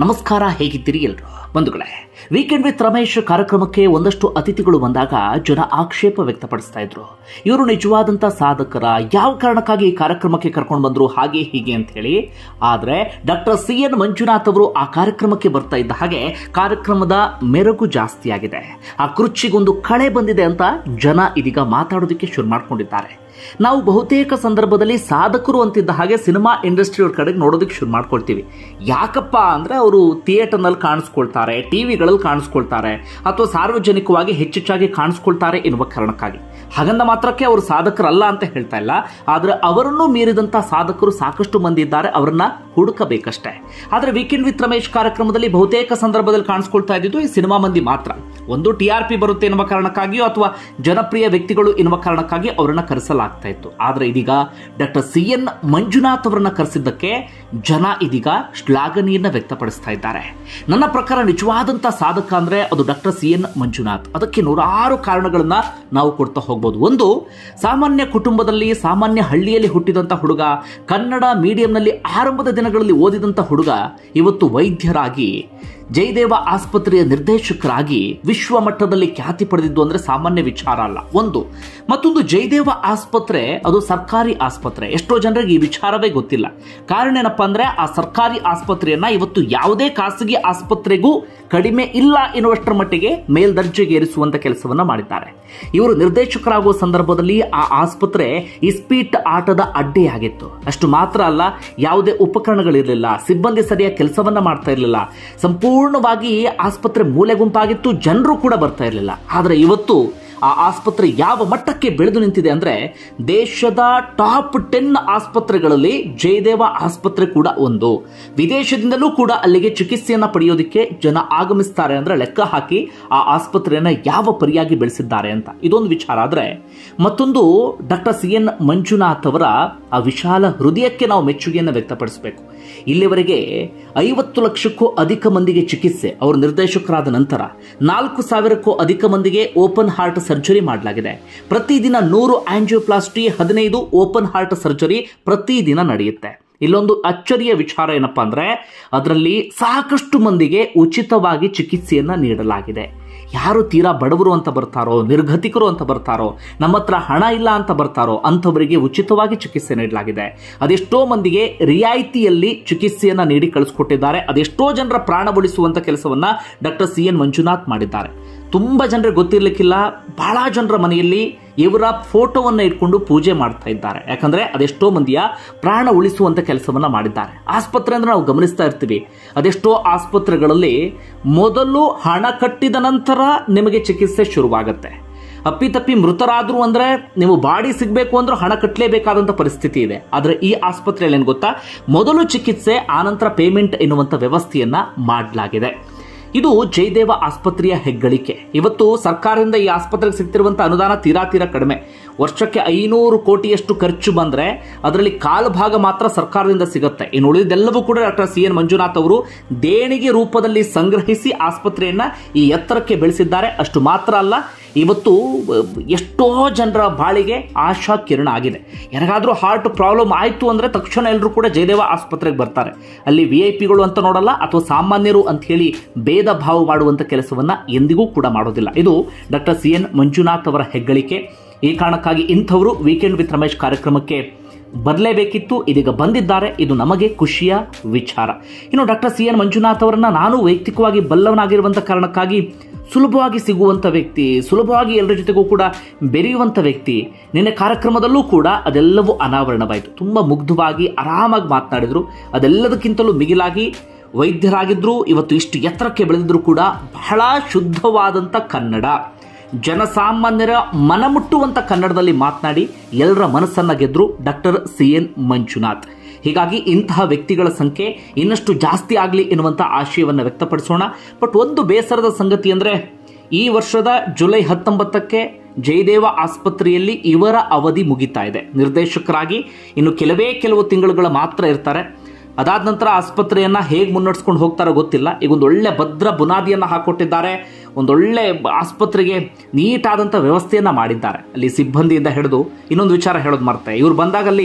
ನಮಸ್ಕಾರ ಹೇಗಿದ್ದೀರಿ ಎಲ್ರು ಬಂಧುಗಳೇ ವೀಕೆಂಡ್ ವಿತ್ ರಮೇಶ್ ಕಾರ್ಯಕ್ರಮಕ್ಕೆ ಒಂದಷ್ಟು ಅತಿಥಿಗಳು ಬಂದಾಗ ಜನ ಆಕ್ಷೇಪ ವ್ಯಕ್ತಪಡಿಸ್ತಾ ಇದ್ರು ಇವರು ನಿಜವಾದಂತ ಸಾಧಕರ ಯಾವ ಕಾರಣಕ್ಕಾಗಿ ಈ ಕಾರ್ಯಕ್ರಮಕ್ಕೆ ಕರ್ಕೊಂಡು ಬಂದ್ರು ಹಾಗೆ ಹೀಗೆ ಅಂತ ಹೇಳಿ ಆದ್ರೆ ಡಾಕ್ಟರ್ ಸಿ ಎನ್ ಮಂಜುನಾಥ್ ಅವರು ಆ ಕಾರ್ಯಕ್ರಮಕ್ಕೆ ಬರ್ತಾ ಇದ್ದ ಹಾಗೆ ಕಾರ್ಯಕ್ರಮದ ಮೆರುಗು ಜಾಸ್ತಿ ಆಗಿದೆ ಆ ಕುರ್ಚಿಗೊಂದು ಕಳೆ ಬಂದಿದೆ ಅಂತ ಜನ ಇದೀಗ ಮಾತಾಡೋದಕ್ಕೆ ಶುರು ಮಾಡ್ಕೊಂಡಿದ್ದಾರೆ ನಾವು ಬಹುತೇಕ ಸಂದರ್ಭದಲ್ಲಿ ಸಾಧಕರು ಅಂತಿದ್ದ ಹಾಗೆ ಸಿನಿಮಾ ಇಂಡಸ್ಟ್ರಿ ಅವ್ರ ಕಡೆಗೆ ನೋಡೋದಕ್ಕೆ ಶುರು ಮಾಡ್ಕೊಳ್ತೀವಿ ಯಾಕಪ್ಪ ಅಂದ್ರೆ ಅವರು ಥಿಯೇಟರ್ನಲ್ಲಿ ಕಾಣಿಸ್ಕೊಳ್ತಾರೆ ಟಿವಿಗಳಲ್ಲಿ ಕಾಣಿಸ್ಕೊಳ್ತಾರೆ ಅಥವಾ ಸಾರ್ವಜನಿಕವಾಗಿ ಹೆಚ್ಚೆಚ್ಚಾಗಿ ಕಾಣಿಸ್ಕೊಳ್ತಾರೆ ಎನ್ನುವ ಕಾರಣಕ್ಕಾಗಿ ಹಾಗಂದ ಮಾತ್ರಕ್ಕೆ ಅವರು ಸಾಧಕರಲ್ಲ ಅಂತ ಹೇಳ್ತಾ ಇಲ್ಲ ಆದ್ರೆ ಅವರನ್ನು ಮೀರಿದಂತ ಸಾಧಕರು ಸಾಕಷ್ಟು ಮಂದಿ ಇದ್ದಾರೆ ಅವರನ್ನ ಹುಡುಕಬೇಕಷ್ಟೇ ಆದ್ರೆ ವೀಕೆಂಡ್ ವಿತ್ ರಮೇಶ್ ಕಾರ್ಯಕ್ರಮದಲ್ಲಿ ಬಹುತೇಕ ಸಂದರ್ಭದಲ್ಲಿ ಕಾಣಿಸ್ಕೊಳ್ತಾ ಇದ್ದಿದ್ದು ಈ ಸಿನಿಮಾ ಮಂದಿ ಮಾತ್ರ ಒಂದು ಟಿ ಆರ್ ಪಿ ಬರುತ್ತೆ ಎನ್ನುವ ಕಾರಣಕ್ಕಾಗಿಯೋ ಅಥವಾ ಜನಪ್ರಿಯ ವ್ಯಕ್ತಿಗಳು ಎನ್ನುವ ಕಾರಣಕ್ಕಾಗಿ ಅವರನ್ನ ಕರೆಸಲಾಗ್ತಾ ಇತ್ತು ಆದ್ರೆ ಇದೀಗ ಡಾಕ್ಟರ್ ಸಿ ಎನ್ ಮಂಜುನಾಥ್ ಅವರನ್ನ ಕರೆಸಿದ್ದಕ್ಕೆ ಜನ ಇದೀಗ ಶ್ಲಾಘನೆಯನ್ನ ವ್ಯಕ್ತಪಡಿಸ್ತಾ ಇದ್ದಾರೆ ನನ್ನ ಪ್ರಕಾರ ನಿಜವಾದಂತ ಸಾಧಕ ಅಂದ್ರೆ ಅದು ಡಾಕ್ಟರ್ ಸಿ ಎನ್ ಮಂಜುನಾಥ್ ಅದಕ್ಕೆ ನೂರಾರು ಕಾರಣಗಳನ್ನ ನಾವು ಕೊಡ್ತಾ ಹೋಗ್ಬೋದು ಒಂದು ಸಾಮಾನ್ಯ ಕುಟುಂಬದಲ್ಲಿ ಸಾಮಾನ್ಯ ಹಳ್ಳಿಯಲ್ಲಿ ಹುಟ್ಟಿದಂತ ಹುಡುಗ ಕನ್ನಡ ಮೀಡಿಯಂನಲ್ಲಿ ಆರಂಭದ ದಿನಗಳಲ್ಲಿ ಓದಿದಂತ ಹುಡುಗ ಇವತ್ತು ವೈದ್ಯರಾಗಿ ಜಯದೇವ ಆಸ್ಪತ್ರೆಯ ನಿರ್ದೇಶಕರಾಗಿ ವಿಶ್ವ ಮಟ್ಟದಲ್ಲಿ ಖ್ಯಾತಿ ಪಡೆದಿದ್ದು ಅಂದ್ರೆ ಸಾಮಾನ್ಯ ವಿಚಾರ ಅಲ್ಲ ಒಂದು ಮತ್ತೊಂದು ಜಯದೇವ ಆಸ್ಪತ್ರೆ ಅದು ಸರ್ಕಾರಿ ಆಸ್ಪತ್ರೆ ಎಷ್ಟೋ ಜನರಿಗೆ ಈ ವಿಚಾರವೇ ಗೊತ್ತಿಲ್ಲ ಕಾರಣ ಏನಪ್ಪಾ ಅಂದ್ರೆ ಆ ಸರ್ಕಾರಿ ಆಸ್ಪತ್ರೆಯನ್ನ ಇವತ್ತು ಯಾವುದೇ ಖಾಸಗಿ ಆಸ್ಪತ್ರೆಗೂ ಕಡಿಮೆ ಇಲ್ಲ ಎನ್ನುವಷ್ಟರ ಮಟ್ಟಿಗೆ ಮೇಲ್ದರ್ಜೆಗೆ ಏರಿಸುವಂತ ಕೆಲಸವನ್ನ ಮಾಡಿದ್ದಾರೆ ಇವರು ನಿರ್ದೇಶಕರಾಗುವ ಸಂದರ್ಭದಲ್ಲಿ ಆ ಆಸ್ಪತ್ರೆ ಇಸ್ಪೀಟ್ ಆಟದ ಅಡ್ಡೆಯಾಗಿತ್ತು ಅಷ್ಟು ಮಾತ್ರ ಅಲ್ಲ ಯಾವುದೇ ಉಪಕರಣಗಳಿರಲಿಲ್ಲ ಸಿಬ್ಬಂದಿ ಸರಿಯಾಗಿ ಕೆಲಸವನ್ನ ಮಾಡ್ತಾ ಇರಲಿಲ್ಲ ಸಂಪೂರ್ಣವಾಗಿ ಆಸ್ಪತ್ರೆ ಮೂಲೆ ಗುಂಪಾಗಿತ್ತು ಜನರು ಕೂಡ ಬರ್ತಾ ಇರಲಿಲ್ಲ ಆದರೆ ಇವತ್ತು ಆ ಆಸ್ಪತ್ರೆ ಯಾವ ಮಟ್ಟಕ್ಕೆ ಬೆಳೆದು ನಿಂತಿದೆ ಅಂದ್ರೆ ದೇಶದ ಟಾಪ್ ಟೆನ್ ಆಸ್ಪತ್ರೆಗಳಲ್ಲಿ ಜಯದೇವ ಆಸ್ಪತ್ರೆ ಕೂಡ ಒಂದು ವಿದೇಶದಿಂದಲೂ ಕೂಡ ಅಲ್ಲಿಗೆ ಚಿಕಿತ್ಸೆಯನ್ನ ಪಡೆಯೋದಕ್ಕೆ ಜನ ಆಗಮಿಸ್ತಾರೆ ಅಂದ್ರೆ ಲೆಕ್ಕ ಹಾಕಿ ಆ ಆಸ್ಪತ್ರೆಯನ್ನ ಯಾವ ಪರಿಯಾಗಿ ಬೆಳೆಸಿದ್ದಾರೆ ಅಂತ ಇದೊಂದು ವಿಚಾರ ಆದ್ರೆ ಮತ್ತೊಂದು ಡಾಕ್ಟರ್ ಸಿ ಎನ್ ಮಂಜುನಾಥ್ ಅವರ ಆ ವಿಶಾಲ ಹೃದಯಕ್ಕೆ ನಾವು ಮೆಚ್ಚುಗೆಯನ್ನು ವ್ಯಕ್ತಪಡಿಸಬೇಕು ಇಲ್ಲಿವರೆಗೆ ಐವತ್ತು ಲಕ್ಷಕ್ಕೂ ಅಧಿಕ ಮಂದಿಗೆ ಚಿಕಿತ್ಸೆ ಅವರು ನಿರ್ದೇಶಕರಾದ ನಂತರ ನಾಲ್ಕು ಸಾವಿರಕ್ಕೂ ಅಧಿಕ ಮಂದಿಗೆ ಓಪನ್ ಹಾರ್ಟ್ ಸರ್ಜರಿ ಮಾಡಲಾಗಿದೆ ಪ್ರತಿದಿನ ನೂರು ಆಂಜಿಯೋಪ್ಲಾಸ್ಟಿ ಹದಿನೈದು ಓಪನ್ ಹಾರ್ಟ್ ಸರ್ಜರಿ ಪ್ರತಿದಿನ ನಡೆಯುತ್ತೆ ಇಲ್ಲೊಂದು ಅಚ್ಚರಿಯ ವಿಚಾರ ಏನಪ್ಪಾ ಅಂದ್ರೆ ಅದರಲ್ಲಿ ಸಾಕಷ್ಟು ಮಂದಿಗೆ ಉಚಿತವಾಗಿ ಚಿಕಿತ್ಸೆಯನ್ನ ನೀಡಲಾಗಿದೆ ಯಾರು ತೀರಾ ಬಡವರು ಅಂತ ಬರ್ತಾರೋ ನಿರ್ಗತಿಕರು ಅಂತ ಬರ್ತಾರೋ ನಮ್ಮ ಹತ್ರ ಹಣ ಇಲ್ಲ ಅಂತ ಬರ್ತಾರೋ ಅಂಥವರಿಗೆ ಉಚಿತವಾಗಿ ಚಿಕಿತ್ಸೆ ನೀಡಲಾಗಿದೆ ಅದೆಷ್ಟೋ ಮಂದಿಗೆ ರಿಯಾಯಿತಿಯಲ್ಲಿ ಚಿಕಿತ್ಸೆಯನ್ನ ನೀಡಿ ಕಳಿಸ್ಕೊಟ್ಟಿದ್ದಾರೆ ಅದೆಷ್ಟೋ ಜನರ ಪ್ರಾಣ ಉಳಿಸುವಂತ ಕೆಲಸವನ್ನ ಡಾಕ್ಟರ್ ಸಿ ಎನ್ ಮಂಜುನಾಥ್ ಮಾಡಿದ್ದಾರೆ ತುಂಬಾ ಜನರಿಗೆ ಗೊತ್ತಿರ್ಲಿಕ್ಕಿಲ್ಲ ಬಹಳ ಜನರ ಮನೆಯಲ್ಲಿ ಇವರ ಫೋಟೋವನ್ನ ಇಟ್ಕೊಂಡು ಪೂಜೆ ಮಾಡ್ತಾ ಇದ್ದಾರೆ ಯಾಕಂದ್ರೆ ಅದೆಷ್ಟೋ ಮಂದಿಯ ಪ್ರಾಣ ಉಳಿಸುವಂತ ಕೆಲಸವನ್ನ ಮಾಡಿದ್ದಾರೆ ಆಸ್ಪತ್ರೆ ಅಂದ್ರೆ ನಾವು ಗಮನಿಸ್ತಾ ಇರ್ತೀವಿ ಅದೆಷ್ಟೋ ಆಸ್ಪತ್ರೆಗಳಲ್ಲಿ ಮೊದಲು ಹಣ ಕಟ್ಟಿದ ನಂತರ ನಿಮಗೆ ಚಿಕಿತ್ಸೆ ಶುರುವಾಗುತ್ತೆ ಅಪ್ಪಿತಪ್ಪಿ ಮೃತರಾದ್ರು ಅಂದ್ರೆ ನೀವು ಬಾಡಿ ಸಿಗಬೇಕು ಅಂದ್ರೆ ಹಣ ಕಟ್ಟಲೇಬೇಕಾದಂತ ಪರಿಸ್ಥಿತಿ ಇದೆ ಆದ್ರೆ ಈ ಆಸ್ಪತ್ರೆಯಲ್ಲಿ ಏನ್ ಗೊತ್ತಾ ಮೊದಲು ಚಿಕಿತ್ಸೆ ಆನಂತರ ಪೇಮೆಂಟ್ ಎನ್ನುವಂತ ವ್ಯವಸ್ಥೆಯನ್ನ ಮಾಡಲಾಗಿದೆ ಇದು ಜಯದೇವ ಆಸ್ಪತ್ರೆಯ ಹೆಗ್ಗಳಿಕೆ ಇವತ್ತು ಸರ್ಕಾರದಿಂದ ಈ ಆಸ್ಪತ್ರೆಗೆ ಸಿಗ್ತಿರುವಂತ ಅನುದಾನ ತೀರಾ ತೀರಾ ಕಡಿಮೆ ವರ್ಷಕ್ಕೆ ಐನೂರು ಕೋಟಿಯಷ್ಟು ಖರ್ಚು ಬಂದ್ರೆ ಅದರಲ್ಲಿ ಕಾಲು ಭಾಗ ಮಾತ್ರ ಸರ್ಕಾರದಿಂದ ಸಿಗುತ್ತೆ ಇನ್ನು ಉಳಿದೆಲ್ಲವೂ ಕೂಡ ಡಾಕ್ಟರ್ ಸಿ ಎನ್ ಮಂಜುನಾಥ್ ಅವರು ದೇಣಿಗೆ ರೂಪದಲ್ಲಿ ಸಂಗ್ರಹಿಸಿ ಆಸ್ಪತ್ರೆಯನ್ನ ಈ ಎತ್ತರಕ್ಕೆ ಬೆಳೆಸಿದ್ದಾರೆ ಅಷ್ಟು ಮಾತ್ರ ಅಲ್ಲ ಇವತ್ತು ಎಷ್ಟೋ ಜನರ ಬಾಳಿಗೆ ಆಶಾ ಕಿರಣ ಆಗಿದೆ ಯಾರಿಗಾದ್ರೂ ಹಾರ್ಟ್ ಪ್ರಾಬ್ಲಮ್ ಆಯಿತು ಅಂದ್ರೆ ತಕ್ಷಣ ಎಲ್ಲರೂ ಕೂಡ ಜಯದೇವ ಆಸ್ಪತ್ರೆಗೆ ಬರ್ತಾರೆ ಅಲ್ಲಿ ವಿ ಐ ಪಿಗಳು ಅಂತ ನೋಡಲ್ಲ ಅಥವಾ ಸಾಮಾನ್ಯರು ಅಂತ ಹೇಳಿ ಭೇದ ಭಾವ ಮಾಡುವಂತ ಕೆಲಸವನ್ನ ಎಂದಿಗೂ ಕೂಡ ಮಾಡೋದಿಲ್ಲ ಇದು ಡಾಕ್ಟರ್ ಸಿ ಎನ್ ಮಂಜುನಾಥ್ ಅವರ ಹೆಗ್ಗಳಿಕೆ ಈ ಕಾರಣಕ್ಕಾಗಿ ಇಂಥವರು ವೀಕೆಂಡ್ ವಿತ್ ರಮೇಶ್ ಕಾರ್ಯಕ್ರಮಕ್ಕೆ ಬರಲೇಬೇಕಿತ್ತು ಇದೀಗ ಬಂದಿದ್ದಾರೆ ಇದು ನಮಗೆ ಖುಷಿಯ ವಿಚಾರ ಇನ್ನು ಡಾಕ್ಟರ್ ಸಿ ಎನ್ ಮಂಜುನಾಥ್ ಅವರನ್ನ ನಾನು ವೈಯಕ್ತಿಕವಾಗಿ ಬಲ್ಲವನಾಗಿರುವಂತ ಕಾರಣಕ್ಕಾಗಿ ಸುಲಭವಾಗಿ ಸಿಗುವಂಥ ವ್ಯಕ್ತಿ ಸುಲಭವಾಗಿ ಎಲ್ಲರ ಜೊತೆಗೂ ಕೂಡ ಬೆರೆಯುವಂಥ ವ್ಯಕ್ತಿ ನಿನ್ನೆ ಕಾರ್ಯಕ್ರಮದಲ್ಲೂ ಕೂಡ ಅದೆಲ್ಲವೂ ಅನಾವರಣವಾಯಿತು ತುಂಬ ಮುಗ್ಧವಾಗಿ ಆರಾಮಾಗಿ ಮಾತನಾಡಿದ್ರು ಅದೆಲ್ಲದಕ್ಕಿಂತಲೂ ಮಿಗಿಲಾಗಿ ವೈದ್ಯರಾಗಿದ್ದರು ಇವತ್ತು ಇಷ್ಟು ಎತ್ತರಕ್ಕೆ ಬೆಳೆದಿದ್ರು ಕೂಡ ಬಹಳ ಶುದ್ಧವಾದಂಥ ಕನ್ನಡ ಜನಸಾಮಾನ್ಯರ ಮನಮುಟ್ಟುವಂಥ ಕನ್ನಡದಲ್ಲಿ ಮಾತನಾಡಿ ಎಲ್ಲರ ಮನಸ್ಸನ್ನ ಗೆದ್ರು ಡಾಕ್ಟರ್ ಸಿ ಎನ್ ಮಂಜುನಾಥ್ ಹೀಗಾಗಿ ಇಂತಹ ವ್ಯಕ್ತಿಗಳ ಸಂಖ್ಯೆ ಇನ್ನಷ್ಟು ಜಾಸ್ತಿ ಆಗಲಿ ಎನ್ನುವಂಥ ಆಶಯವನ್ನು ವ್ಯಕ್ತಪಡಿಸೋಣ ಬಟ್ ಒಂದು ಬೇಸರದ ಸಂಗತಿ ಅಂದರೆ ಈ ವರ್ಷದ ಜುಲೈ ಹತ್ತೊಂಬತ್ತಕ್ಕೆ ಜಯದೇವ ಆಸ್ಪತ್ರೆಯಲ್ಲಿ ಇವರ ಅವಧಿ ಮುಗಿತಾ ಇದೆ ನಿರ್ದೇಶಕರಾಗಿ ಇನ್ನು ಕೆಲವೇ ಕೆಲವು ತಿಂಗಳುಗಳ ಮಾತ್ರ ಇರ್ತಾರೆ ಅದಾದ ನಂತರ ಆಸ್ಪತ್ರೆಯನ್ನ ಹೇಗೆ ಮುನ್ನಡೆಸ್ಕೊಂಡು ಹೋಗ್ತಾರೋ ಗೊತ್ತಿಲ್ಲ ಈಗ ಒಂದು ಒಳ್ಳೆ ಭದ್ರ ಬುನಾದಿಯನ್ನ ಹಾಕೊಟ್ಟಿದ್ದಾರೆ ಒಂದೊಳ್ಳೆ ಆಸ್ಪತ್ರೆಗೆ ನೀಟಾದಂಥ ವ್ಯವಸ್ಥೆಯನ್ನ ಮಾಡಿದ್ದಾರೆ ಅಲ್ಲಿ ಸಿಬ್ಬಂದಿಯಿಂದ ಹಿಡಿದು ಇನ್ನೊಂದು ವಿಚಾರ ಹೇಳೋದು ಮರ್ತೆ ಇವ್ರು ಬಂದಾಗ ಅಲ್ಲಿ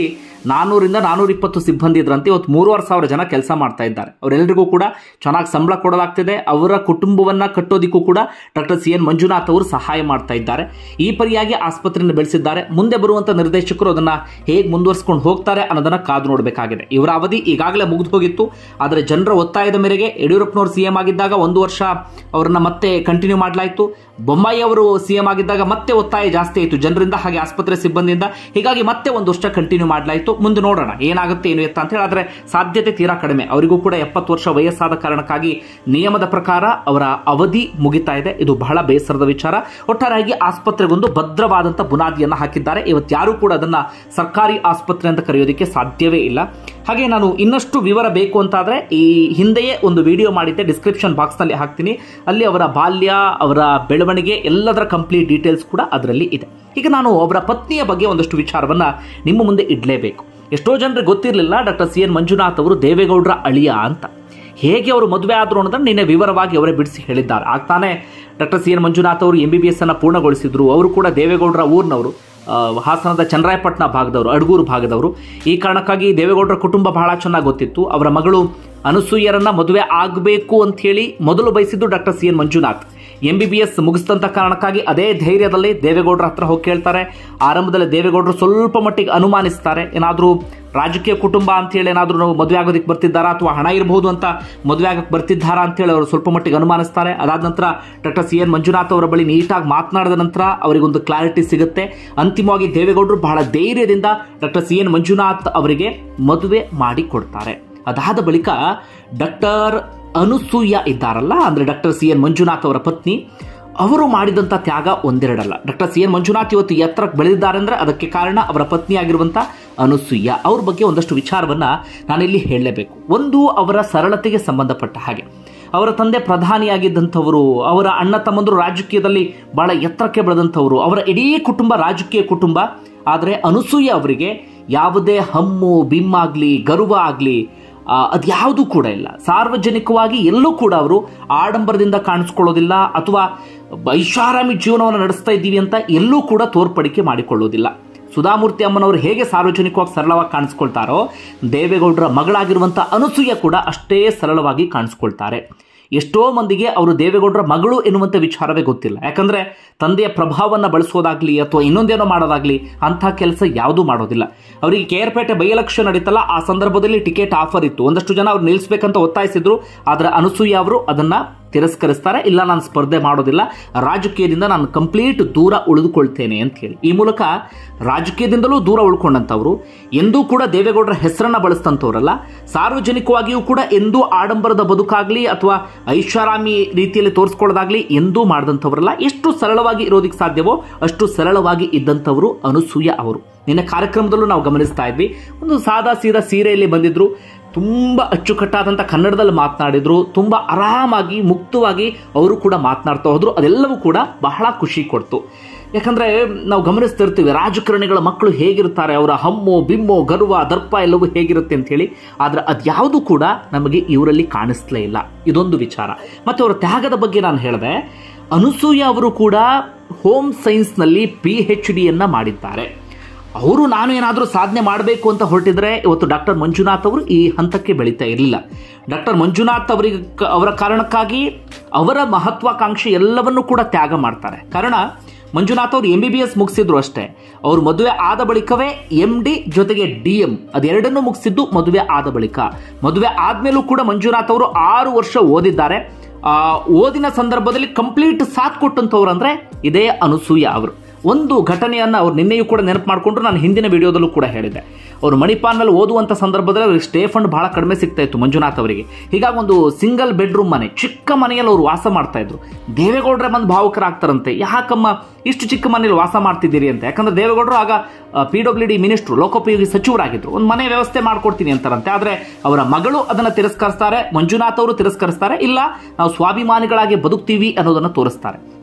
ನಾನೂರಿಂದ ನಾನೂರ ಇಪ್ಪತ್ತು ಸಿಬ್ಬಂದಿ ಇದ್ರಂತೆ ಇವತ್ತು ಮೂರುವರೆ ಸಾವಿರ ಜನ ಕೆಲಸ ಮಾಡ್ತಾ ಇದ್ದಾರೆ ಅವರೆಲ್ಲರಿಗೂ ಕೂಡ ಚೆನ್ನಾಗಿ ಸಂಬಳ ಕೊಡಲಾಗ್ತಿದೆ ಅವರ ಕುಟುಂಬವನ್ನ ಕಟ್ಟೋದಿಕ್ಕೂ ಕೂಡ ಡಾಕ್ಟರ್ ಸಿ ಎನ್ ಮಂಜುನಾಥ್ ಅವರು ಸಹಾಯ ಮಾಡ್ತಾ ಇದ್ದಾರೆ ಈ ಪರಿಯಾಗಿ ಆಸ್ಪತ್ರೆಯನ್ನು ಬೆಳೆಸಿದ್ದಾರೆ ಮುಂದೆ ಬರುವಂತ ನಿರ್ದೇಶಕರು ಅದನ್ನ ಹೇಗೆ ಮುಂದುವರಿಸಿಕೊಂಡು ಹೋಗ್ತಾರೆ ಅನ್ನೋದನ್ನ ಕಾದು ನೋಡಬೇಕಾಗಿದೆ ಇವರ ಅವಧಿ ಈಗಾಗಲೇ ಮುಗಿದು ಹೋಗಿತ್ತು ಆದರೆ ಜನರ ಒತ್ತಾಯದ ಮೇರೆಗೆ ಯಡಿಯೂರಪ್ಪನವರು ಸಿಎಂ ಆಗಿದ್ದಾಗ ಒಂದು ವರ್ಷ ಅವರನ್ನ ಮತ್ತೆ ಕಂಟಿನ್ಯೂ ಮಾಡಲಾಯಿತು ಬೊಮ್ಮಾಯಿ ಅವರು ಸಿಎಂ ಆಗಿದ್ದಾಗ ಮತ್ತೆ ಒತ್ತಾಯ ಜಾಸ್ತಿ ಆಯಿತು ಜನರಿಂದ ಹಾಗೆ ಆಸ್ಪತ್ರೆ ಸಿಬ್ಬಂದಿಯಿಂದ ಹೀಗಾಗಿ ಮತ್ತೆ ಒಂದು ವರ್ಷ ಕಂಟಿನ್ಯೂ ಮಾಡಲಾಯಿತು ಮುಂದೆ ನೋಡೋಣ ಏನಾಗುತ್ತೆ ಏನು ಎತ್ತ ಅಂತ ಹೇಳಿ ಆದರೆ ಸಾಧ್ಯತೆ ತೀರಾ ಕಡಿಮೆ ಅವರಿಗೂ ಕೂಡ ಎಪ್ಪತ್ತು ವರ್ಷ ವಯಸ್ಸಾದ ಕಾರಣಕ್ಕಾಗಿ ನಿಯಮದ ಪ್ರಕಾರ ಅವರ ಅವಧಿ ಮುಗಿತಾ ಇದೆ ಇದು ಬಹಳ ಬೇಸರದ ವಿಚಾರ ಒಟ್ಟಾರೆಯಾಗಿ ಆಸ್ಪತ್ರೆಗೊಂದು ಭದ್ರವಾದಂಥ ಬುನಾದಿಯನ್ನು ಹಾಕಿದ್ದಾರೆ ಇವತ್ತು ಯಾರು ಕೂಡ ಅದನ್ನ ಸರ್ಕಾರಿ ಆಸ್ಪತ್ರೆ ಅಂತ ಕರೆಯೋದಕ್ಕೆ ಸಾಧ್ಯವೇ ಇಲ್ಲ ಹಾಗೆ ನಾನು ಇನ್ನಷ್ಟು ವಿವರ ಬೇಕು ಅಂತಾದ್ರೆ ಈ ಹಿಂದೆಯೇ ಒಂದು ವಿಡಿಯೋ ಮಾಡಿದ್ದೆ ಡಿಸ್ಕ್ರಿಪ್ಷನ್ ಬಾಕ್ಸ್ನಲ್ಲಿ ಹಾಕ್ತೀನಿ ಅಲ್ಲಿ ಅವರ ಬಾಲ್ಯ ಅವರ ಬೆಳವಣಿಗೆ ಎಲ್ಲದರ ಕಂಪ್ಲೀಟ್ ಡೀಟೇಲ್ಸ್ ಕೂಡ ಅದರಲ್ಲಿ ಇದೆ ಈಗ ನಾನು ಅವರ ಪತ್ನಿಯ ಬಗ್ಗೆ ಒಂದಷ್ಟು ವಿಚಾರವನ್ನ ನಿಮ್ಮ ಮುಂದೆ ಇಡಲೇಬೇಕು ಎಷ್ಟೋ ಜನರಿಗೆ ಗೊತ್ತಿರಲಿಲ್ಲ ಡಾಕ್ಟರ್ ಸಿ ಎನ್ ಮಂಜುನಾಥ್ ಅವರು ದೇವೇಗೌಡರ ಅಳಿಯ ಅಂತ ಹೇಗೆ ಅವರು ಮದುವೆ ಆದ್ರು ಅನ್ನೋದನ್ನು ನಿನ್ನೆ ವಿವರವಾಗಿ ಅವರೇ ಬಿಡಿಸಿ ಹೇಳಿದ್ದಾರೆ ಆಗ್ತಾನೆ ಡಾಕ್ಟರ್ ಸಿ ಎನ್ ಮಂಜುನಾಥ್ ಅವರು ಎಂ ಬಿ ಬಿ ಎಸ್ ಅನ್ನ ಪೂರ್ಣಗೊಳಿಸಿದ್ರು ಅವರು ಕೂಡ ದೇವೇಗೌಡರ ಊರಿನವರು ಆ, ಹಾಸನದ ಚನ್ನರಾಯಪಟ್ಟಣ ಭಾಗದವರು ಅಡಗೂರು ಭಾಗದವರು ಈ ಕಾರಣಕ್ಕಾಗಿ ದೇವೇಗೌಡರ ಕುಟುಂಬ ಬಹಳ ಚೆನ್ನಾಗಿ ಗೊತ್ತಿತ್ತು ಅವರ ಮಗಳು ಅನಸೂಯರನ್ನ ಮದುವೆ ಆಗಬೇಕು ಅಂತ ಹೇಳಿ ಮೊದಲು ಬಯಸಿದ್ದು doctor C N Manjunath M B B S ಮುಗಿಸಿದಂತ ಕಾರಣಕ್ಕಾಗಿ ಅದೇ ಧೈರ್ಯದಲ್ಲಿ ದೇವೇಗೌಡರ ಹತ್ರ ಹೋಗಿ ಕೇಳ್ತಾರೆ ಆರಂಭದಲ್ಲಿ ದೇವೇಗೌಡರು ಸ್ವಲ್ಪ ಮಟ್ಟಿಗೆ ಅನುಮಾನಿಸ್ತಾರೆ ಏನಾದರೂ ರಾಜಕೀಯ ಕುಟುಂಬ ಅಂತ ಹೇಳಿ ಏನಾದರೂ ನಾವು ಮದುವೆ ಆಗೋದಕ್ಕೆ ಬರ್ತಿದ್ದಾರಾ ಅಥವಾ ಹಣ ಇರಬಹುದು ಅಂತ ಮದುವೆ ಆಗಕ್ಕೆ ಬರ್ತಿದ್ದಾರಾ ಅಂತ ಹೇಳಿ ಅವರು ಸ್ವಲ್ಪ ಮಟ್ಟಿಗೆ ಅನುಮಾನಿಸ್ತಾರೆ ಅದಾದ ನಂತರ ಡಾಕ್ಟರ್ ಸಿ ಎನ್ ಮಂಜುನಾಥ್ ಅವರ ಬಳಿ ನೀಟಾಗಿ ಮಾತನಾಡಿದ ನಂತರ ಅವರಿಗೊಂದು ಕ್ಲಾರಿಟಿ ಸಿಗುತ್ತೆ ಅಂತಿಮವಾಗಿ ದೇವೇಗೌಡರು ಬಹಳ ಧೈರ್ಯದಿಂದ ಡಾಕ್ಟರ್ ಸಿ ಎನ್ ಮಂಜುನಾಥ್ ಅವರಿಗೆ ಮದುವೆ ಮಾಡಿ ಕೊಡ್ತಾರೆ ಅದಾದ ಬಳಿಕ ಡಾಕ್ಟರ್ ಅನುಸೂಯ ಇದ್ದಾರಲ್ಲ ಅಂದ್ರೆ ಡಾಕ್ಟರ್ ಸಿ ಎನ್ ಮಂಜುನಾಥ್ ಅವರ ಪತ್ನಿ ಅವರು ಮಾಡಿದಂಥ ತ್ಯಾಗ ಒಂದೆರಡಲ್ಲ ಡಾಕ್ಟರ್ ಸಿ ಎನ್ ಮಂಜುನಾಥ್ ಇವತ್ತು ಎತ್ತರಕ್ಕೆ ಬೆಳೆದಿದ್ದಾರೆ ಅಂದ್ರೆ ಅದಕ್ಕೆ ಕಾರಣ ಅವರ ಪತ್ನಿ ಆಗಿರುವಂಥ ಅನುಸೂಯ ಅವ್ರ ಬಗ್ಗೆ ಒಂದಷ್ಟು ವಿಚಾರವನ್ನ ನಾನಿಲ್ಲಿ ಹೇಳಲೇಬೇಕು ಒಂದು ಅವರ ಸರಳತೆಗೆ ಸಂಬಂಧಪಟ್ಟ ಹಾಗೆ ಅವರ ತಂದೆ ಪ್ರಧಾನಿಯಾಗಿದ್ದಂಥವರು ಅವರ ಅಣ್ಣ ತಮ್ಮಂದರು ರಾಜಕೀಯದಲ್ಲಿ ಬಹಳ ಎತ್ತರಕ್ಕೆ ಬೆಳೆದಂಥವರು ಅವರ ಇಡೀ ಕುಟುಂಬ ರಾಜಕೀಯ ಕುಟುಂಬ ಆದರೆ ಅನುಸೂಯ ಅವರಿಗೆ ಯಾವುದೇ ಹಮ್ಮು ಬಿಮ್ಮಾಗ್ಲಿ ಗರ್ವ ಆಗಲಿ ಅದ್ಯಾವುದೂ ಕೂಡ ಇಲ್ಲ ಸಾರ್ವಜನಿಕವಾಗಿ ಎಲ್ಲೂ ಕೂಡ ಅವರು ಆಡಂಬರದಿಂದ ಕಾಣಿಸ್ಕೊಳ್ಳೋದಿಲ್ಲ ಅಥವಾ ಐಷಾರಾಮಿ ಜೀವನವನ್ನು ನಡೆಸ್ತಾ ಇದ್ದೀವಿ ಅಂತ ಎಲ್ಲೂ ಕೂಡ ತೋರ್ಪಡಿಕೆ ಮಾಡಿಕೊಳ್ಳೋದಿಲ್ಲ ಸುಧಾಮೂರ್ತಿ ಅಮ್ಮನವರು ಹೇಗೆ ಸಾರ್ವಜನಿಕವಾಗಿ ಸರಳವಾಗಿ ಕಾಣಿಸ್ಕೊಳ್ತಾರೋ ದೇವೇಗೌಡರ ಮಗಳಾಗಿರುವಂಥ ಅನುಸೂಯ ಕೂಡ ಅಷ್ಟೇ ಸರಳವಾಗಿ ಕಾಣಿಸ್ಕೊಳ್ತಾರೆ ಎಷ್ಟೋ ಮಂದಿಗೆ ಅವರು ದೇವೇಗೌಡರ ಮಗಳು ಎನ್ನುವಂಥ ವಿಚಾರವೇ ಗೊತ್ತಿಲ್ಲ ಯಾಕಂದ್ರೆ ತಂದೆಯ ಪ್ರಭಾವವನ್ನು ಬಳಸೋದಾಗ್ಲಿ ಅಥವಾ ಇನ್ನೊಂದೇನೋ ಮಾಡೋದಾಗ್ಲಿ ಅಂಥ ಕೆಲಸ ಯಾವುದೂ ಮಾಡೋದಿಲ್ಲ ಅವರಿಗೆ ಕೇರ್ಪೇಟೆ ಬೈ ಎಲೆಕ್ಷನ್ ನಡೀತಲ್ಲ ಆ ಸಂದರ್ಭದಲ್ಲಿ ಟಿಕೆಟ್ ಆಫರ್ ಇತ್ತು ಒಂದಷ್ಟು ಜನ ಅವ್ರು ನಿಲ್ಲಿಸ್ಬೇಕಂತ ಒತ್ತಾಯಿಸಿದ್ರು ಆದರೆ ಅನಸೂಯ ಅವರು ಅದನ್ನ ತಿರಸ್ಕರಿಸ್ತಾರೆ ಇಲ್ಲ ನಾನು ಸ್ಪರ್ಧೆ ಮಾಡೋದಿಲ್ಲ ರಾಜಕೀಯದಿಂದ ನಾನು ಕಂಪ್ಲೀಟ್ ದೂರ ಉಳಿದುಕೊಳ್ತೇನೆ ಅಂತ ಹೇಳಿ ಈ ಮೂಲಕ ರಾಜಕೀಯದಿಂದಲೂ ದೂರ ಉಳ್ಕೊಂಡಂಥವ್ರು ಎಂದೂ ಕೂಡ ದೇವೇಗೌಡರ ಹೆಸರನ್ನ ಬಳಸ್ತಂಥವ್ರಲ್ಲ ಸಾರ್ವಜನಿಕವಾಗಿಯೂ ಕೂಡ ಎಂದೂ ಆಡಂಬರದ ಬದುಕಾಗ್ಲಿ ಅಥವಾ ಐಷಾರಾಮಿ ರೀತಿಯಲ್ಲಿ ತೋರಿಸ್ಕೊಳ್ಳೋದಾಗ್ಲಿ ಎಂದೂ ಮಾಡಿದಂಥವ್ರಲ್ಲ ಎಷ್ಟು ಸರಳವಾಗಿ ಇರೋದಕ್ಕೆ ಸಾಧ್ಯವೋ ಅಷ್ಟು ಸರಳವಾಗಿ ಇದ್ದಂಥವರು ಅನುಸೂಯ ಅವರು ನಿನ್ನೆ ಕಾರ್ಯಕ್ರಮದಲ್ಲೂ ನಾವು ಗಮನಿಸ್ತಾ ಇದ್ವಿ ಒಂದು ಸಾದಾ ಸೀದಾ ಸೀರೆಯಲ್ಲಿ ಬಂದಿದ್ರು ತುಂಬ ಅಚ್ಚುಕಟ್ಟಾದಂಥ ಕನ್ನಡದಲ್ಲಿ ಮಾತನಾಡಿದ್ರು ತುಂಬ ಆರಾಮಾಗಿ ಮುಕ್ತವಾಗಿ ಅವರು ಕೂಡ ಮಾತನಾಡ್ತಾ ಹೋದ್ರು ಅದೆಲ್ಲವೂ ಕೂಡ ಬಹಳ ಖುಷಿ ಕೊಡ್ತು ಯಾಕಂದ್ರೆ ನಾವು ಗಮನಿಸ್ತಿರ್ತೀವಿ ರಾಜಕಾರಣಿಗಳ ಮಕ್ಕಳು ಹೇಗಿರ್ತಾರೆ ಅವರ ಹಮ್ಮು ಬಿಮ್ಮು ಗರ್ವ ದರ್ಪ ಎಲ್ಲವೂ ಹೇಗಿರುತ್ತೆ ಅಂತ ಹೇಳಿ ಆದ್ರೆ ಅದ್ಯಾವುದು ಕೂಡ ನಮಗೆ ಇವರಲ್ಲಿ ಕಾಣಿಸ್ಲೇ ಇಲ್ಲ ಇದೊಂದು ವಿಚಾರ ಮತ್ತೆ ಅವರ ತ್ಯಾಗದ ಬಗ್ಗೆ ನಾನು ಹೇಳಿದೆ ಅನುಸೂಯ ಅವರು ಕೂಡ ಹೋಮ್ ಸೈನ್ಸ್ನಲ್ಲಿ ಪಿ ಎಚ್ ಡಿಯನ್ನ ಮಾಡಿದ್ದಾರೆ ಅವರು ನಾನು ಏನಾದರೂ ಸಾಧನೆ ಮಾಡಬೇಕು ಅಂತ ಹೊರಟಿದ್ರೆ ಇವತ್ತು ಡಾಕ್ಟರ್ ಮಂಜುನಾಥ್ ಅವರು ಈ ಹಂತಕ್ಕೆ ಬೆಳೀತಾ ಇರಲಿಲ್ಲ ಡಾಕ್ಟರ್ ಮಂಜುನಾಥ್ ಅವರಿಗೆ ಅವರ ಕಾರಣಕ್ಕಾಗಿ ಅವರ ಮಹತ್ವಾಕಾಂಕ್ಷೆ ಎಲ್ಲವನ್ನೂ ಕೂಡ ತ್ಯಾಗ ಮಾಡ್ತಾರೆ ಕಾರಣ ಮಂಜುನಾಥ್ ಅವರು ಎಂ ಬಿ ಬಿ ಎಸ್ ಮುಗಿಸಿದ್ರು ಅಷ್ಟೇ ಅವ್ರು ಮದುವೆ ಆದ ಬಳಿಕವೇ ಎಂ ಡಿ ಜೊತೆಗೆ ಡಿ ಎಂ ಅದೆರಡನ್ನೂ ಮುಗಿಸಿದ್ದು ಮದುವೆ ಆದ ಬಳಿಕ ಮದುವೆ ಆದ್ಮೇಲೂ ಕೂಡ ಮಂಜುನಾಥ್ ಅವರು ಆರು ವರ್ಷ ಓದಿದ್ದಾರೆ ಆ ಓದಿನ ಸಂದರ್ಭದಲ್ಲಿ ಕಂಪ್ಲೀಟ್ ಸಾಥ್ ಕೊಟ್ಟಂತವ್ರು ಅಂದ್ರೆ ಇದೇ ಅನುಸೂಯ ಅವರು ಒಂದು ಘಟನೆಯನ್ನ ಅವ್ರು ನಿನ್ನೆಯೂ ಕೂಡ ನೆನಪು ಮಾಡಿಕೊಂಡ್ರು ನಾನು ಹಿಂದಿನ ವಿಡಿಯೋದಲ್ಲೂ ಕೂಡ ಹೇಳಿದೆ ಅವರು ಮಣಿಪಾಲ್ನಲ್ಲಿ ಓದುವಂಥ ಸಂದರ್ಭದಲ್ಲಿ ಅವ್ರಿಗೆ ಸ್ಟೇ ಫಂಡ್ ಬಹಳ ಕಡಿಮೆ ಸಿಗ್ತಾ ಇತ್ತು ಮಂಜುನಾಥ್ ಅವರಿಗೆ ಹೀಗಾಗಿ ಒಂದು ಸಿಂಗಲ್ ಬೆಡ್ರೂಮ್ ಮನೆ ಚಿಕ್ಕ ಮನೆಯಲ್ಲಿ ಅವರು ವಾಸ ಮಾಡ್ತಾ ಇದ್ರು ದೇವೇಗೌಡರೇ ಬಂದು ಭಾವುಕರಾಗ್ತಾರಂತೆ ಯಾಕಮ್ಮ ಇಷ್ಟು ಚಿಕ್ಕ ಮನೆಯಲ್ಲಿ ವಾಸ ಮಾಡ್ತಿದ್ದೀರಿ ಅಂತ ಯಾಕಂದ್ರೆ ದೇವೇಗೌಡರು ಆಗ ಪಿ ಡಬ್ಲ್ಯೂ ಡಿ ಮಿನಿಸ್ಟ್ರು ಲೋಕೋಪಯೋಗಿ ಸಚಿವರಾಗಿದ್ರು ಒಂದು ಮನೆ ವ್ಯವಸ್ಥೆ ಮಾಡ್ಕೊಡ್ತೀನಿ ಅಂತಾರಂತೆ ಆದ್ರೆ ಅವರ ಮಗಳು ಅದನ್ನ ತಿರಸ್ಕರಿಸ್ತಾರೆ ಮಂಜುನಾಥ್ ಅವರು ತಿರಸ್ಕರಿಸ್ತಾರೆ ಇಲ್ಲ ನಾವು ಸ್ವಾಭಿಮಾನಿಗಳಾಗಿ ಬದುಕ್ತೀವಿ ಅನ್ನೋದನ್ನ ತೋರಿಸ್ತಾರೆ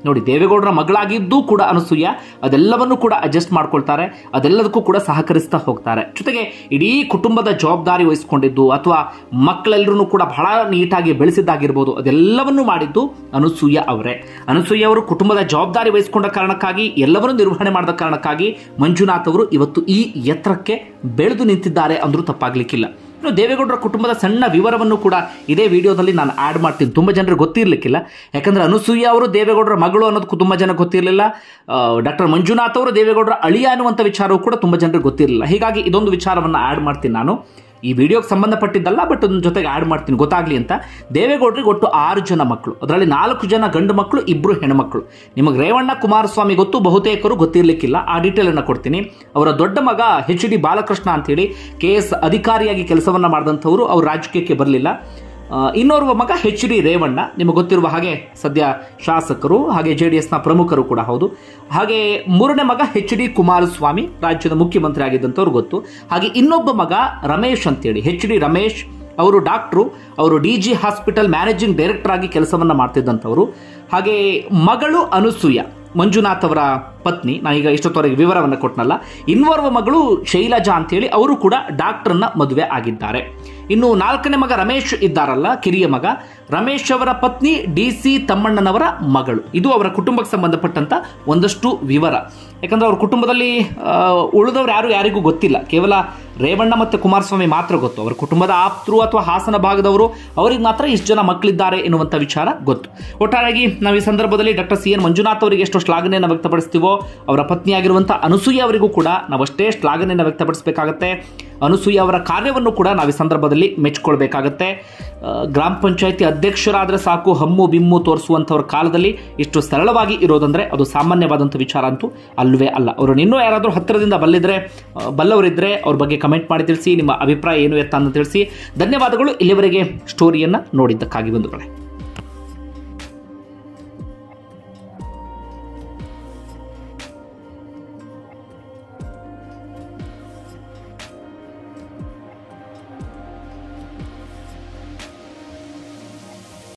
ನೋಡಿ ದೇವೇಗೌಡರ ಮಗಳಾಗಿದ್ದೂ ಕೂಡ ಅನಸೂಯ ಅದೆಲ್ಲವನ್ನು ಕೂಡ ಅಡ್ಜಸ್ಟ್ ಮಾಡ್ಕೊಳ್ತಾರೆ ಅದೆಲ್ಲದಕ್ಕೂ ಕೂಡ ಸಹಕರಿಸ್ತಾ ಹೋಗ್ತಾರೆ ಜೊತೆಗೆ ಇಡೀ ಕುಟುಂಬದ ಜವಾಬ್ದಾರಿ ವಹಿಸ್ಕೊಂಡಿದ್ದು ಅಥವಾ ಮಕ್ಕಳೆಲ್ಲರೂ ಕೂಡ ಬಹಳ ನೀಟಾಗಿ ಬೆಳೆಸಿದ್ದಾಗಿರ್ಬೋದು ಅದೆಲ್ಲವನ್ನು ಮಾಡಿದ್ದು ಅನಸೂಯ ಅವರೇ ಅನಸೂಯ ಅವರು ಕುಟುಂಬದ ಜವಾಬ್ದಾರಿ ವಹಿಸಿಕೊಂಡ ಕಾರಣಕ್ಕಾಗಿ ಎಲ್ಲವನ್ನೂ ನಿರ್ವಹಣೆ ಮಾಡಿದ ಕಾರಣಕ್ಕಾಗಿ ಮಂಜುನಾಥ್ ಅವರು ಇವತ್ತು ಈ ಎತ್ತರಕ್ಕೆ ಬೆಳೆದು ನಿಂತಿದ್ದಾರೆ ಅಂದ್ರೂ ತಪ್ಪಾಗ್ಲಿಕ್ಕಿಲ್ಲ ಇನ್ನು ದೇವೇಗೌಡರ ಕುಟುಂಬದ ಸಣ್ಣ ವಿವರವನ್ನು ಕೂಡ ಇದೇ ವಿಡಿಯೋದಲ್ಲಿ ನಾನು ಆಡ್ ಮಾಡ್ತೀನಿ ತುಂಬ ಜನರಿಗೆ ಗೊತ್ತಿರಲಿಕ್ಕಿಲ್ಲ ಯಾಕಂದ್ರೆ ಅನಸೂಯ ಅವರು ದೇವೇಗೌಡರ ಮಗಳು ಅನ್ನೋದು ತುಂಬ ಜನ ಗೊತ್ತಿರಲಿಲ್ಲ ಡಾಕ್ಟರ್ ಮಂಜುನಾಥ್ ಅವರು ದೇವೇಗೌಡರ ಅಳಿಯ ಅನ್ನುವಂಥ ವಿಚಾರವೂ ಕೂಡ ತುಂಬ ಜನರಿಗೆ ಗೊತ್ತಿರಲಿಲ್ಲ ಹೀಗಾಗಿ ಇದೊಂದು ವಿಚಾರವನ್ನು ಆಡ್ ಮಾಡ್ತೀನಿ ನಾನು ಈ ವಿಡಿಯೋಗೆ ಸಂಬಂಧಪಟ್ಟಿದ್ದಲ್ಲ ಬಟ್ ಅದ್ರ ಜೊತೆಗೆ ಆಡ್ ಮಾಡ್ತೀನಿ ಗೊತ್ತಾಗ್ಲಿ ಅಂತ ದೇವೇಗೌಡರಿಗೆ ಒಟ್ಟು ಆರು ಜನ ಮಕ್ಕಳು ಅದರಲ್ಲಿ ನಾಲ್ಕು ಜನ ಗಂಡು ಮಕ್ಕಳು ಇಬ್ಬರು ಹೆಣ್ಮಕ್ಳು ನಿಮಗೆ ರೇವಣ್ಣ ಕುಮಾರಸ್ವಾಮಿ ಗೊತ್ತು ಬಹುತೇಕರು ಗೊತ್ತಿರಲಿಕ್ಕಿಲ್ಲ ಆ ಡೀಟೇಲ್ ಅನ್ನು ಕೊಡ್ತೀನಿ ಅವರ ದೊಡ್ಡ ಮಗ ಎಚ್ ಡಿ ಬಾಲಕೃಷ್ಣ ಅಂತೇಳಿ ಕೆ ಎಸ್ ಅಧಿಕಾರಿಯಾಗಿ ಕೆಲಸವನ್ನ ಮಾಡಿದಂಥವರು ಅವರು ರಾಜಕೀಯಕ್ಕೆ ಬರಲಿಲ್ಲ ಆ, ಇನ್ನೋರ್ವ ಮಗ ಎಚ್ ಡಿ ರೇವಣ್ಣ ನಿಮಗೆ ಗೊತ್ತಿರುವ ಹಾಗೆ ಸದ್ಯ ಶಾಸಕರು ಹಾಗೆ ಜೆ ಡಿ ಎಸ್ನ ಪ್ರಮುಖರು ಕೂಡ ಹೌದು ಹಾಗೆ ಮೂರನೇ ಮಗ ಎಚ್ ಡಿ ಕುಮಾರಸ್ವಾಮಿ ರಾಜ್ಯದ ಮುಖ್ಯಮಂತ್ರಿ ಆಗಿದ್ದಂಥವ್ರು ಗೊತ್ತು ಹಾಗೆ ಇನ್ನೊಬ್ಬ ಮಗ ರಮೇಶ್ ಅಂತೇಳಿ ಎಚ್ ಡಿ ರಮೇಶ್ ಅವರು ಡಾಕ್ಟ್ರು ಅವರು D G hospital managing director ಆಗಿ ಕೆಲಸವನ್ನ ಮಾಡ್ತಿದ್ದಂಥವ್ರು ಹಾಗೆ ಮಗಳು ಅನುಸೂಯ ಮಂಜುನಾಥ್ ಅವರ ಪತ್ನಿ ನಾನೀಗ ಇಷ್ಟೊತ್ತವರೆಗೆ ವಿವರವನ್ನು ಕೊಟ್ಟನಲ್ಲ ಇನ್ನೋರ್ವ ಮಗಳು ಶೈಲಜಾ ಅಂತೇಳಿ ಅವರು ಕೂಡ ಡಾಕ್ಟರ್ನ ಮದುವೆ ಆಗಿದ್ದಾರೆ ಇನ್ನು ನಾಲ್ಕನೇ ಮಗ ರಮೇಶ್ ಇದ್ದಾರಲ್ಲ ಕಿರಿಯ ಮಗ ರಮೇಶ್ ಅವರ ಪತ್ನಿ ಡಿ ಸಿ ತಮ್ಮಣ್ಣನವರ ಮಗಳು ಇದು ಅವರ ಕುಟುಂಬಕ್ಕೆ ಸಂಬಂಧಪಟ್ಟಂತ ಒಂದಷ್ಟು ವಿವರ ಯಾಕಂದ್ರೆ ಅವ್ರ ಕುಟುಂಬದಲ್ಲಿ ಆ, ಉಳಿದವ್ರು ಯಾರು ಯಾರಿಗೂ ಗೊತ್ತಿಲ್ಲ ಕೇವಲ ರೇವಣ್ಣ ಮತ್ತು ಕುಮಾರಸ್ವಾಮಿ ಮಾತ್ರ ಗೊತ್ತು ಅವರ ಕುಟುಂಬದ ಆಪ್ತರು ಅಥವಾ ಹಾಸನ ಭಾಗದವರು ಅವರಿಗೆ ಮಾತ್ರ ಇಷ್ಟು ಜನ ಮಕ್ಕಳಿದ್ದಾರೆ ಎನ್ನುವಂಥ ವಿಚಾರ ಗೊತ್ತು ಒಟ್ಟಾರೆಯಾಗಿ ನಾವು ಈ ಸಂದರ್ಭದಲ್ಲಿ ಡಾಕ್ಟರ್ ಸಿ ಎನ್ ಮಂಜುನಾಥ್ ಅವರಿಗೆ ಎಷ್ಟು ಶ್ಲಾಘನೆಯನ್ನು ವ್ಯಕ್ತಪಡಿಸ್ತೀವೋ ಅವರ ಪತ್ನಿಯಾಗಿರುವಂಥ ಅನಸೂಯ ಅವರಿಗೂ ಕೂಡ ನಾವು ಅಷ್ಟೇ ಶ್ಲಾಘನೆಯನ್ನು ವ್ಯಕ್ತಪಡಿಸಬೇಕಾಗತ್ತೆ ಅನಸೂಯ ಅವರ ಕಾರ್ಯವನ್ನು ಕೂಡ ನಾವು ಈ ಸಂದರ್ಭದಲ್ಲಿ ಮೆಚ್ಕೊಳ್ಬೇಕಾಗತ್ತೆ ಆ, ಗ್ರಾಮ ಪಂಚಾಯತಿ ಅಧ್ಯಕ್ಷರಾದರೆ ಸಾಕು ಹಮ್ಮು ಬಿಮ್ಮು ತೋರಿಸುವಂಥವ್ರ ಕಾಲದಲ್ಲಿ ಇಷ್ಟು ಸರಳವಾಗಿ ಇರೋದಂದ್ರೆ ಅದು ಸಾಮಾನ್ಯವಾದಂಥ ವಿಚಾರ ಅಂತೂ ಅಲ್ವೇ ಅಲ್ಲ ಅವರು ಇನ್ನೂ ಯಾರಾದರೂ ಹತ್ತಿರದಿಂದ ಬಲ್ಲಿದ್ರೆ ಆ, ಬಲ್ಲವರಿದ್ರೆ ಅವ್ರ ಬಗ್ಗೆ ಕಮೆಂಟ್ ಮಾಡಿ ತಿಳಿಸಿ ನಿಮ್ಮ ಅಭಿಪ್ರಾಯ ಏನು ಎತ್ತ ಅಂತ ತಿಳಿಸಿ ಧನ್ಯವಾದಗಳು ಇಲ್ಲಿವರೆಗೆ ಸ್ಟೋರಿಯನ್ನು ನೋಡಿದ್ದಕ್ಕಾಗಿ ಬಂಧುಗಳೇ